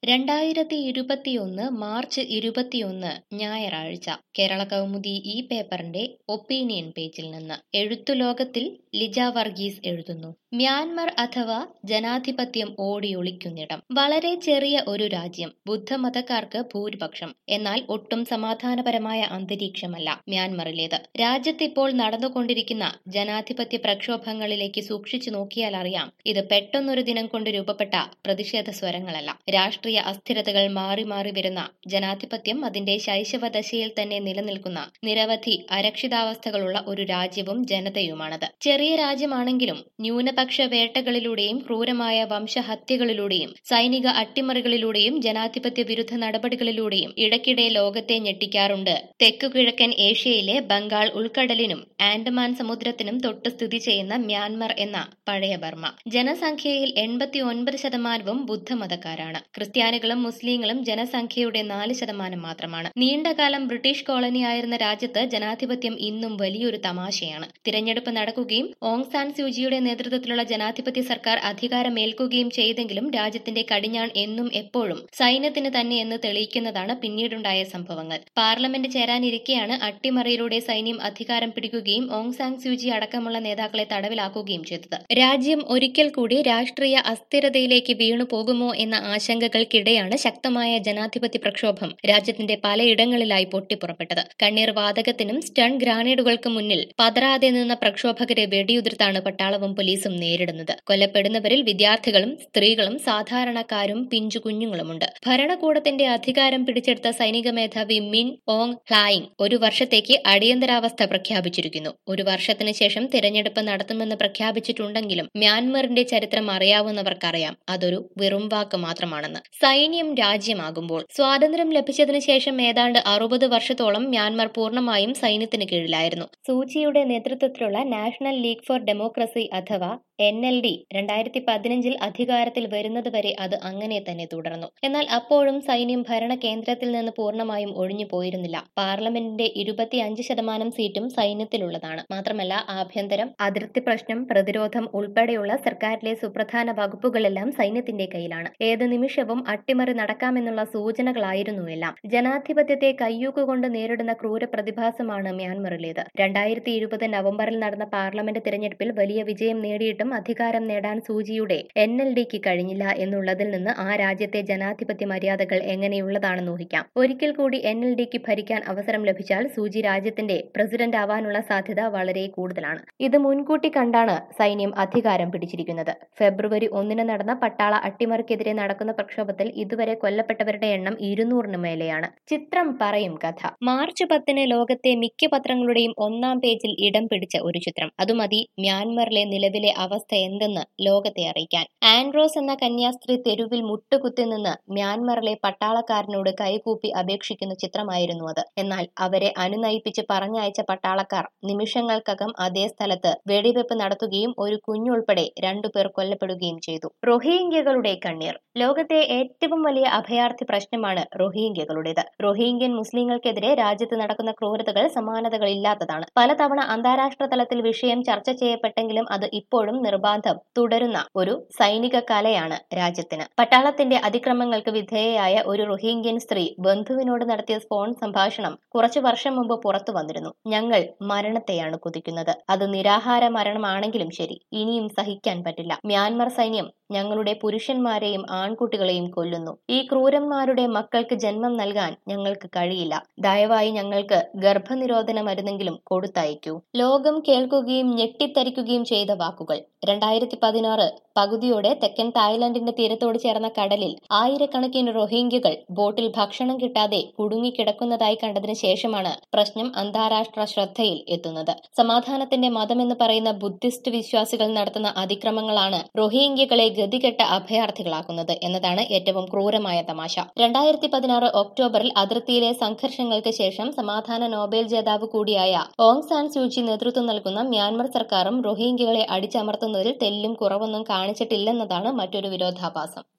രണ്ടായിരത്തി ഇരുപത്തിയൊന്ന് മാർച്ച് ഇരുപത്തിയൊന്ന് ഞായറാഴ്ച കേരള കൗമുദി ഈ പേപ്പറിന്റെ ഒപ്പീനിയൻ പേജിൽ നിന്ന് എഴുത്തുലോകത്തിൽ ലിജ വർഗീസ് എഴുതുന്നു മ്യാൻമർ അഥവാ ജനാധിപത്യം ഓടിയൊളിക്കുന്നിടം വളരെ ചെറിയ ഒരു രാജ്യം ബുദ്ധമതക്കാർക്ക് ഭൂരിപക്ഷം എന്നാൽ ഒട്ടും സമാധാനപരമായ അന്തരീക്ഷമല്ല മ്യാൻമറിലേത് രാജ്യത്തിപ്പോൾ നടന്നുകൊണ്ടിരിക്കുന്ന ജനാധിപത്യ പ്രക്ഷോഭങ്ങളിലേക്ക് സൂക്ഷിച്ചു നോക്കിയാൽ അറിയാം ഇത് പെട്ടെന്നൊരു ദിനം കൊണ്ട് രൂപപ്പെട്ട പ്രതിഷേധ സ്വരങ്ങളല്ല രാഷ്ട്രീയ അസ്ഥിരതകൾ മാറി മാറി വരുന്ന ജനാധിപത്യം അതിന്റെ ശൈശവ ദശയിൽ തന്നെ നിലനിൽക്കുന്ന നിരവധി അരക്ഷിതാവസ്ഥകളുള്ള ഒരു രാജ്യവും ജനതയുമാണത് ചെറിയ രാജ്യമാണെങ്കിലും ന്യൂനപക്ഷ വേട്ടകളിലൂടെയും ക്രൂരമായ വംശഹത്യകളിലൂടെയും സൈനിക അട്ടിമറികളിലൂടെയും ജനാധിപത്യ വിരുദ്ധ നടപടികളിലൂടെയും ഇടയ്ക്കിടെ ലോകത്തെ ഞെട്ടിക്കാറുണ്ട് തെക്കുകിഴക്കൻ ഏഷ്യയിലെ ബംഗാൾ ഉൾക്കടലിനും ആൻഡമാൻ സമുദ്രത്തിനും തൊട്ട് സ്ഥിതി ചെയ്യുന്ന മ്യാൻമർ എന്ന പഴയ ബർമ്മ ജനസംഖ്യയിൽ എൺപത്തി ഒൻപത് ശതമാനവും ബുദ്ധമതക്കാരാണ് ക്രിസ്ത്യാനികളും മുസ്ലിങ്ങളും ജനസംഖ്യയുടെ നാല് ശതമാനം മാത്രമാണ് നീണ്ടകാലം ബ്രിട്ടീഷ് കോളനിയായിരുന്ന രാജ്യത്ത് ജനാധിപത്യം ഇന്നും വലിയൊരു തമാശയാണ് തിരഞ്ഞെടുപ്പ് നടക്കുകയും ഓങ് സാൻ സ്യൂജിയുടെ നേതൃത്വത്തിലുള്ള ജനാധിപത്യ സർക്കാർ അധികാരമേൽക്കുകയും ചെയ്തെങ്കിലും രാജ്യത്തിന്റെ കടിഞ്ഞാൺ എന്നും എപ്പോഴും സൈന്യത്തിന് തന്നെ എന്ന് തെളിയിക്കുന്നതാണ് പിന്നീടുണ്ടായ സംഭവങ്ങൾ പാർലമെന്റ് ചേരാനിരിക്കെയാണ് അട്ടിമറിയിലൂടെ സൈന്യം അധികാരം പിടിക്കുകയും ഓങ് സാങ് സ്യൂജി അടക്കമുള്ള നേതാക്കളെ തടവിലാക്കുകയും ചെയ്തത് രാജ്യം ഒരിക്കൽ കൂടി രാഷ്ട്രീയ അസ്ഥിരതയിലേക്ക് വീണു പോകുമോ എന്ന ആശങ്കകൾക്കിടെയാണ് ശക്തമായ ജനാധിപത്യ പ്രക്ഷോഭം രാജ്യത്തിന്റെ പലയിടങ്ങളിലായി പൊട്ടിപ്പുറപ്പെട്ടത് കണ്ണീർ വാതകത്തിനും സ്റ്റൺ ഗ്രാനേഡുകൾക്ക് മുന്നിൽ പതറാതെ നിന്ന പ്രക്ഷോഭകരെ വെടിയുതിർത്താണ് പട്ടാളവും പോലീസും നേരിടുന്നത് കൊല്ലപ്പെടുന്നവരിൽ വിദ്യാർത്ഥികളും സ്ത്രീകളും സാധാരണക്കാരും പിഞ്ചു കുഞ്ഞുങ്ങളുമുണ്ട് ഭരണകൂടത്തിന്റെ അധികാരം പിടിച്ചെടുത്ത സൈനിക മേധാവി മിൻ ഓങ് ഹ്ലായിങ് ഒരു വർഷത്തേക്ക് അടിയന്തരാവസ്ഥ പ്രഖ്യാപിച്ചിരിക്കുന്നു ഒരു വർഷത്തിന് ശേഷം തിരഞ്ഞെടുപ്പ് നടത്തുമെന്ന് പ്രഖ്യാപിച്ചിട്ടുണ്ടെങ്കിലും മ്യാൻമറിന്റെ ചരിത്രം അറിയാവുന്നവർക്കറിയാം അതൊരു വെറും വാക്ക് മാത്രമാണെന്ന് സൈന്യം രാജ്യമാകുമ്പോൾ സ്വാതന്ത്ര്യം ലഭിച്ചതിനു ശേഷം ഏതാണ്ട് അറുപത് വർഷത്തോളം മ്യാൻമർ പൂർണ്ണമായും സൈന്യത്തിന് കീഴിലായിരുന്നു സൂചിയുടെ നേതൃത്വത്തിലുള്ള നാഷണൽ ലീഗ് ഫോർ ഡെമോക്രസി അഥവാ എൻ എൽ ഡി രണ്ടായിരത്തി പതിനഞ്ചിൽ അധികാരത്തിൽ വരുന്നതുവരെ അത് അങ്ങനെ തന്നെ തുടർന്നു എന്നാൽ അപ്പോഴും സൈന്യം ഭരണ കേന്ദ്രത്തിൽ നിന്ന് പൂർണ്ണമായും ഒഴിഞ്ഞു പോയിരുന്നില്ല പാർലമെന്റിന്റെ ഇരുപത്തിയഞ്ച് ശതമാനം സീറ്റും സൈന്യത്തിലുള്ളതാണ് മാത്രമല്ല ആഭ്യന്തരം അതിർത്തി പ്രശ്നം പ്രതിരോധം ഉൾപ്പെടെയുള്ള സർക്കാരിലെ സുപ്രധാന വകുപ്പുകളെല്ലാം സൈന്യത്തിന്റെ കയ്യിലാണ് ഏത് നിമിഷവും അട്ടിമറി നടക്കാമെന്നുള്ള സൂചനകളായിരുന്നു എല്ലാം ജനാധിപത്യത്തെ കയ്യൂക്കുകൊണ്ട് നേരിടുന്ന ക്രൂര പ്രതിഭാസമാണ് മ്യാൻമറിലേത് രണ്ടായിരത്തി ഇരുപത് നവംബറിൽ നടന്ന പാർലമെന്റ് തിരഞ്ഞെടുപ്പിൽ വലിയ വിജയം നേടിയിട്ടും അധികാരം നേടാൻ സൂചിയുടെ എൻ എൽ ഡിക്ക് കഴിഞ്ഞില്ല എന്നുള്ളതിൽ നിന്ന് ആ രാജ്യത്തെ ജനാധിപത്യ മര്യാദകൾ എങ്ങനെയുള്ളതാണെന്ന് ഊഹിക്കാം ഒരിക്കൽ കൂടി എൻ എൽ ഡിക്ക് ഭരിക്കാൻ അവസരം ലഭിച്ചാൽ സൂചി രാജ്യത്തിന്റെ പ്രസിഡന്റ് ആവാനുള്ള സാധ്യത വളരെ കൂടുതലാണ് ഇത് മുൻകൂട്ടി കണ്ടാണ് സൈന്യം അധികാരം പിടിച്ചിരിക്കുന്നത് ഫെബ്രുവരി ഒന്നിന് നടന്ന പട്ടാള അട്ടിമറിക്കെതിരെ നടക്കുന്ന പ്രക്ഷോഭത്തിൽ ഇതുവരെ കൊല്ലപ്പെട്ടവരുടെ എണ്ണം ഇരുന്നൂറിന് മേലെയാണ് ചിത്രം പറയും കഥ മാർച്ച് പത്തിന് ലോകത്തെ മിക്ക പത്രങ്ങളുടെയും ഒന്നാം പേജിൽ ഇടം പിടിച്ച ഒരു ചിത്രം അതുമതി മ്യാൻമറിലെ നിലവിലെ അവസ്ഥ എന്തെന്ന് ലോകത്തെ അറിയിക്കാൻ ആൻഡ്രോസ് എന്ന കന്യാസ്ത്രീ തെരുവിൽ മുട്ടുകുത്തി നിന്ന് മ്യാൻമറിലെ പട്ടാളക്കാരനോട് കൈകൂപ്പി അപേക്ഷിക്കുന്ന ചിത്രമായിരുന്നു അത് എന്നാൽ അവരെ അനുനയിപ്പിച്ച് പറഞ്ഞയച്ച പട്ടാളക്കാർ നിമിഷങ്ങൾക്കകം അതേ സ്ഥലത്ത് വെടിവെപ്പ് നടത്തുകയും ഒരു കുഞ്ഞുൾപ്പെടെ രണ്ടുപേർ കൊല്ലപ്പെടുകയും ചെയ്തു റൊഹീംഗ്യകളുടെ കണ്ണീർ ലോകത്തെ ഏറ്റവും വലിയ അഭയാർത്ഥി പ്രശ്നമാണ് റൊഹീംഗ്യകളുടേത് റൊഹീംഗ്യൻ മുസ്ലിങ്ങൾക്കെതിരെ രാജ്യത്ത് നടക്കുന്ന ക്രൂരതകൾ സമാനതകളില്ലാത്തതാണ് പലതവണ അന്താരാഷ്ട്ര തലത്തിൽ വിഷയം ചർച്ച ചെയ്യപ്പെട്ടെങ്കിലും അത് ഇപ്പോഴും നിർബാധം തുടരുന്ന ഒരു സൈനിക കലയാണ് രാജ്യത്തിന് പട്ടാളത്തിന്റെ അതിക്രമങ്ങൾക്ക് വിധേയയായ ഒരു റൊഹീംഗ്യൻ സ്ത്രീ ബന്ധുവിനോട് നടത്തിയ ഫോൺ സംഭാഷണം കുറച്ചു വർഷം മുമ്പ് പുറത്തു വന്നിരുന്നു ഞങ്ങൾ മരണത്തെയാണ് കുതിക്കുന്നത് അത് നിരാഹാര മരണമാണെങ്കിലും ശരി ഇനിയും സഹിക്കാൻ പറ്റില്ല മ്യാൻമർ സൈന്യം ഞങ്ങളുടെ പുരുഷന്മാരെയും ആൺകുട്ടികളെയും കൊല്ലുന്നു ഈ ക്രൂരന്മാരുടെ മക്കൾക്ക് ജന്മം നൽകാൻ ഞങ്ങൾക്ക് കഴിയില്ല ദയവായി ഞങ്ങൾക്ക് ഗർഭനിരോധന മരുന്നെങ്കിലും കൊടുത്തയക്കൂ ലോകം കേൾക്കുകയും ഞെട്ടിത്തരിക്കുകയും ചെയ്ത വാക്കുകൾ രണ്ടായിരത്തി പതിനാറ് പകുതിയോടെ തെക്കൻ തായ്ലൻഡിന്റെ തീരത്തോട് ചേർന്ന കടലിൽ ആയിരക്കണക്കിന് റൊഹിംഗ്യകൾ ബോട്ടിൽ ഭക്ഷണം കിട്ടാതെ കുടുങ്ങിക്കിടക്കുന്നതായി കണ്ടതിന് ശേഷമാണ് പ്രശ്നം അന്താരാഷ്ട്ര ശ്രദ്ധയിൽ എത്തുന്നത് സമാധാനത്തിന്റെ മതമെന്ന് പറയുന്ന ബുദ്ധിസ്റ്റ് വിശ്വാസികൾ നടത്തുന്ന അതിക്രമങ്ങളാണ് റൊഹിംഗ്യകളെ ഗതികെട്ട അഭയാർത്ഥികളാക്കുന്നത് എന്നതാണ് ഏറ്റവും ക്രൂരമായ തമാശ രണ്ടായിരത്തി പതിനാറ് ഒക്ടോബറിൽ അതിർത്തിയിലെ സംഘർഷങ്ങൾക്ക് ശേഷം സമാധാന നോബൽ ജേതാവ് കൂടിയായ ഓങ് സാൻ സൂചി നേതൃത്വം നൽകുന്ന മ്യാൻമർ സർക്കാരും റൊഹിംഗ്യകളെ അടിച്ചമർത്തുന്നതിൽ തെല്ലും കുറവൊന്നും കാണിച്ചിട്ടില്ലെന്നതാണ് മറ്റൊരു വിരോധാഭാസം